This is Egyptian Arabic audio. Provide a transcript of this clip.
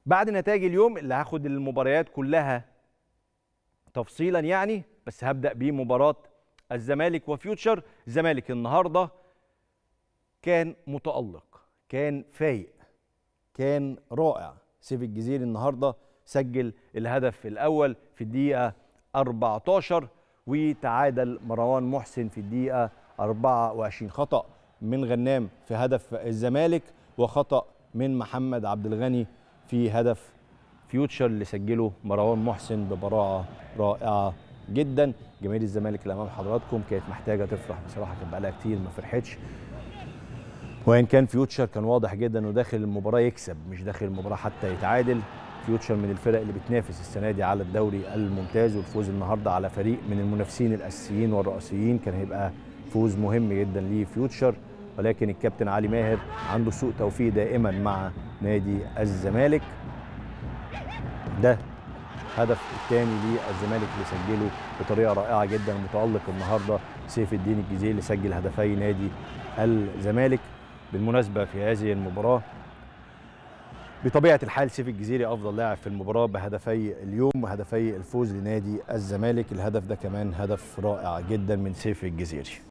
بعد نتائج اليوم اللي هاخد المباريات كلها تفصيلا يعني بس هبدا بمباراه الزمالك وفيوتشر الزمالك النهارده كان متالق كان فايق كان رائع سيف الجزيري النهارده سجل الهدف الاول في الدقيقه 14 وتعادل مروان محسن في الدقيقه 24 خطا من غنام في هدف الزمالك وخطا من محمد عبد الغني في هدف فيوتشر اللي سجله مروان محسن ببراعه رائعه جدا جماهير الزمالك اللي امام حضراتكم كانت محتاجه تفرح بصراحه كان بقالها كتير ما فرحتش وان كان فيوتشر كان واضح جدا انه داخل المباراه يكسب مش داخل المباراه حتى يتعادل فيوتشر من الفرق اللي بتنافس السنه دي على الدوري الممتاز والفوز النهارده على فريق من المنافسين الاساسيين والرئيسيين كان هيبقى فوز مهم جدا لفيوتشر ولكن الكابتن علي ماهر عنده سوء توفيق دائما مع نادي الزمالك ده هدف الثاني للزمالك اللي سجله بطريقه رائعه جدا متالق النهارده سيف الدين الجزيري اللي سجل هدفي نادي الزمالك بالمناسبه في هذه المباراه بطبيعه الحال سيف الجزيري افضل لاعب في المباراه بهدفي اليوم وهدفي الفوز لنادي الزمالك الهدف ده كمان هدف رائع جدا من سيف الجزيري